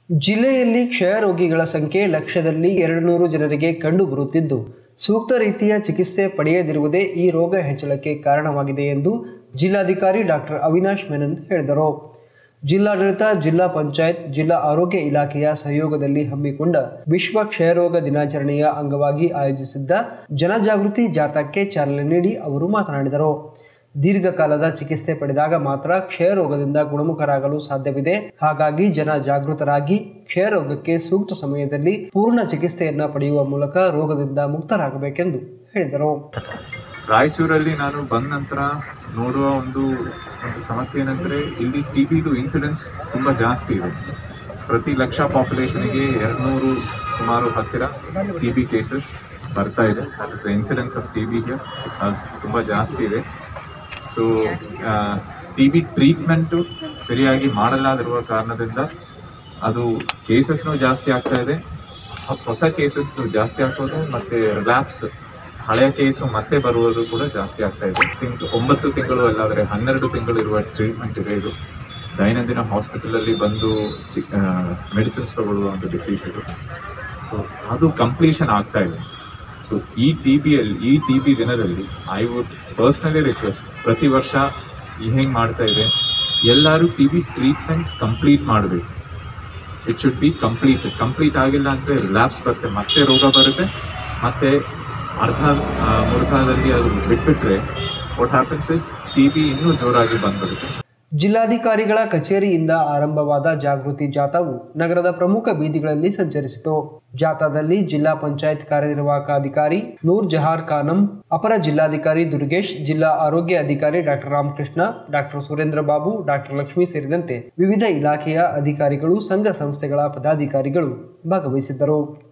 ಜಿಲ್ಲೆಯಲ್ಲಿ ಕ್ಷಯ ರೋಗಿಗಳ ಸಂಖ್ಯೆ ಲಕ್ಷದಲ್ಲಿ ಎರಡು ನೂರು ಜನರಿಗೆ ಕಂಡು ಬರುತ್ತಿದ್ದು ಸೂಕ್ತ ರೀತಿಯ ಚಿಕಿತ್ಸೆ ಪಡೆಯದಿರುವುದೇ ಈ ರೋಗ ಹೆಚ್ಚಳಕ್ಕೆ ಕಾರಣವಾಗಿದೆ ಎಂದು ಜಿಲ್ಲಾಧಿಕಾರಿ ಡಾಕ್ಟರ್ ಅವಿನಾಶ್ ಮೆನನ್ ಹೇಳಿದರು ಜಿಲ್ಲಾಡಳಿತ ಜಿಲ್ಲಾ ಪಂಚಾಯತ್ ಜಿಲ್ಲಾ ಆರೋಗ್ಯ ಇಲಾಖೆಯ ಸಹಯೋಗದಲ್ಲಿ ಹಮ್ಮಿಕೊಂಡ ವಿಶ್ವ ಕ್ಷಯರೋಗ ದಿನಾಚರಣೆಯ ಅಂಗವಾಗಿ ಆಯೋಜಿಸಿದ್ದ ಜನಜಾಗೃತಿ ಜಾಥಾಕ್ಕೆ ಚಾಲನೆ ನೀಡಿ ಅವರು ಮಾತನಾಡಿದರು ದೀರ್ಘಕಾಲದ ಚಿಕಿತ್ಸೆ ಪಡೆದಾಗ ಮಾತ್ರ ಕ್ಷಯರೋಗದಿಂದ ಗುಣಮುಖರಾಗಲು ಸಾಧ್ಯವಿದೆ ಹಾಗಾಗಿ ಜನ ಜಾಗೃತರಾಗಿ ಕ್ಷಯರೋಗಕ್ಕೆ ಸೂಕ್ತ ಸಮಯದಲ್ಲಿ ಪೂರ್ಣ ಚಿಕಿತ್ಸೆಯನ್ನ ಪಡೆಯುವ ಮೂಲಕ ರೋಗದಿಂದ ಮುಕ್ತರಾಗಬೇಕೆಂದು ಹೇಳಿದರು ರಾಯಚೂರಲ್ಲಿ ನಾನು ಬಂದ ನಂತರ ನೋಡುವ ಒಂದು ಒಂದು ಸಮಸ್ಯೆ ಏನಂದ್ರೆ ಇಲ್ಲಿ ಟಿ ಬಿದು ಇನ್ಸಿಡೆನ್ಸ್ ತುಂಬ ಜಾಸ್ತಿ ಇದೆ ಪ್ರತಿ ಲಕ್ಷ ಪಾಪ್ಯುಲೇಷನ್ಗೆ ಎರಡ್ನೂರು ಸುಮಾರು ಹತ್ತಿರ ಟಿ ಬಿ ಕೇಸಸ್ ಬರ್ತಾ ಇದೆ that is the incidence of T B here ತುಂಬ ಜಾಸ್ತಿ ಇದೆ ಸೊ ಟಿ ಬಿ ಟ್ರೀಟ್ಮೆಂಟು ಸರಿಯಾಗಿ ಮಾಡಲಾದಿರುವ ಕಾರಣದಿಂದ ಅದು ಕೇಸಸ್ನು ಜಾಸ್ತಿ ಆಗ್ತಾ ಇದೆ ಹೊಸ ಕೇಸಸ್ ಜಾಸ್ತಿ ಆಗ್ಬೋದು ಮತ್ತೆ ರಿಲ್ಯಾಪ್ಸ್ ಹಳೆಯ ಕೇಸು ಮತ್ತೆ ಬರುವುದು ಕೂಡ ಜಾಸ್ತಿ ಆಗ್ತಾ ಇದೆ ತಿಂಗ್ ಒಂಬತ್ತು ತಿಂಗಳು ಅಲ್ಲಾದರೆ ಹನ್ನೆರಡು ತಿಂಗಳು ಇರುವ ಟ್ರೀಟ್ಮೆಂಟ್ ಇದೆ ಇದು ದೈನಂದಿನ ಹಾಸ್ಪಿಟಲಲ್ಲಿ ಬಂದು ಮೆಡಿಸಿನ್ಸ್ ತಗೊಳ್ಳುವ ಒಂದು ಡಿಸೀಸ್ ಇದು ಸೊ ಅದು ಕಂಪ್ಲೀಷನ್ ಆಗ್ತಾ ಇದೆ ಸೊ ಈ ಟಿ ಬಿಯಲ್ಲಿ ಈ ಟಿ ಬಿ ದಿನದಲ್ಲಿ ಐ ವುಡ್ ಪರ್ಸ್ನಲಿ ರಿಕ್ವೆಸ್ಟ್ ಪ್ರತಿ ವರ್ಷ ಈ ಹೆಂಗೆ ಮಾಡ್ತಾ ಇದೆ ಎಲ್ಲರೂ ಟಿ ಬಿ ಟ್ರೀಟ್ಮೆಂಟ್ ಕಂಪ್ಲೀಟ್ ಮಾಡಬೇಕು it should be complete complete ಆಗಿಲ್ಲ ಅಂದರೆ ರಿಲ್ಯಾಪ್ಸ್ ಬರುತ್ತೆ ಮತ್ತೆ ರೋಗ ಬರುತ್ತೆ ಮತ್ತೆ ಅರ್ಧ ಆ, ಮುರ್ಧದಲ್ಲಿ ಅದು ಬಿಟ್ಬಿಟ್ರೆ what happens is T B ಇನ್ನೂ ಜೋರಾಗಿ ಬಂದ್ಬಿಡುತ್ತೆ ಜಿಲ್ಲಾಧಿಕಾರಿಗಳ ಕಚೇರಿಯಿಂದ ಆರಂಭವಾದ ಜಾಗೃತಿ ಜಾಥಾವು ನಗರದ ಪ್ರಮುಖ ಬೀದಿಗಳಲ್ಲಿ ಸಂಚರಿಸಿತು ಜಾಥಾದಲ್ಲಿ ಜಿಲ್ಲಾ ಪಂಚಾಯತ್ ಕಾರ್ಯನಿರ್ವಾಹಕ ಅಧಿಕಾರಿ ನೂರ್ ಜಹಾರ್ ಖಾನಂ ಅಪರ ಜಿಲ್ಲಾಧಿಕಾರಿ ದುರ್ಗೇಶ್ ಜಿಲ್ಲಾ ಆರೋಗ್ಯ ಅಧಿಕಾರಿ doctor Ramakrishna doctor Surendra Babu doctor Lakshmi ಸೇರಿದಂತೆ ವಿವಿಧ ಇಲಾಖೆಯ ಅಧಿಕಾರಿಗಳು ಸಂಘ ಸಂಸ್ಥೆಗಳ ಪದಾಧಿಕಾರಿಗಳು ಭಾಗವಹಿಸಿದ್ದರು